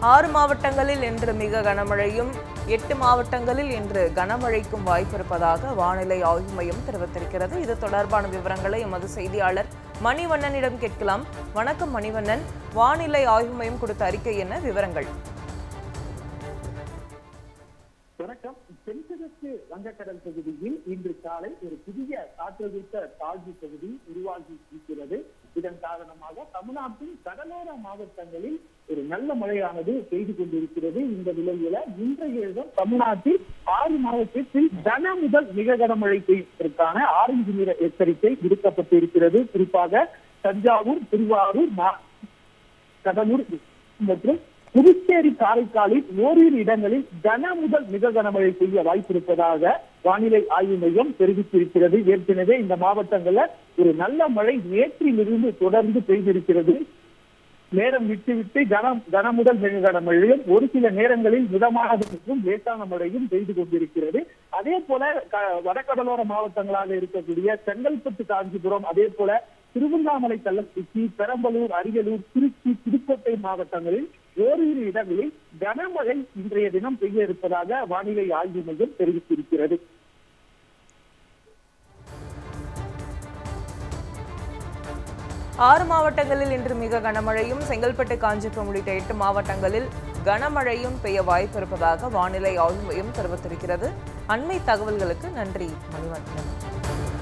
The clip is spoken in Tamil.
ஆறு மாவட்டங்களில் இன்று மிக கனமழையும் எட்டு மாவட்டங்களில் இன்று கனமழைக்கும் வாய்ப்பிருப்பதாக வானிலை ஆய்வு மையம் தெரிவித்திருக்கிறது இது தொடர்பான விவரங்களை எமது செய்தியாளர் மணிவண்ணனிடம் கேட்கலாம் வணக்கம் மணிவண்ணன் வானிலை ஆய்வு மையம் கொடுத்த அறிக்கை என்ன விவரங்கள் வணக்கம் தென்கிழக்கு வங்கக்கடல் பகுதியில் இன்று காலை ஒரு புதிய காற்றழுத்த தாழ்வு பகுதி உருவாகி இருக்கிறது இதன் காரணமாக தமிழ்நாட்டின் கடலோர மாவட்டங்களில் ஒரு நல்ல மழையானது பெய்து கொண்டிருக்கிறது இந்த நிலையில இன்றைய தினம் தமிழ்நாட்டில் ஆறு மாவட்டத்தில் கன முதல் மிக கனமழை பெய்வதற்கான ஆரஞ்சு நிற எச்சரிக்கை விடுக்கப்பட்டிருக்கிறது குறிப்பாக தஞ்சாவூர் திருவாரூர் மா- கடலூர் மற்றும் புதுச்சேரி காரைக்காலில் ஓரிரு இடங்களில் கன முதல் மிக கனமழை பெய்ய வாய்ப்பிருப்பதாக வானிலை ஆய்வு மையம் தெரிவித்திருக்கிறது ஏற்கனவே இந்த மாவட்டங்கள்ல ஒரு நல்ல மழை நேற்றிலிருந்து தொடர்ந்து பெய்திருக்கிறது நேரம் விட்டு விட்டு கனம் கன முதல் மிக கனமழையும் ஒரு சில நேரங்களில் மிதமானதுக்கும் லேசான மழையும் பெய்து கொண்டிருக்கிறது அதே போல க- வடகடலோர மாவட்டங்களாக இருக்கக்கூடிய செங்கல்பட்டு காஞ்சிபுரம் அதே போல திருவண்ணாமலை கள்ளக்குறிச்சி பெரம்பலூர் அரியலூர் திருச்சி புதுக்கோட்டை மாவட்டங்களில் ஓரிரு இடங்களில் கனமழை இன்றைய தினம் பெய்ய இருப்பதாக வானிலை ஆய்வு மையம் தெரிவித்திருக்கிறது ஆறு மாவட்டங்களில் இன்று மிக கனமழையும் செங்கல்பட்டு காஞ்சிபுரம் உள்ளிட்ட எட்டு மாவட்டங்களில் கனமழையும் பெய்ய வாய்ப்பிருப்பதாக வானிலை ஆய்வு மையம் தெரிவித்திருக்கிறது அண்மை தகவல்களுக்கு நன்றி மணிவண்ணன்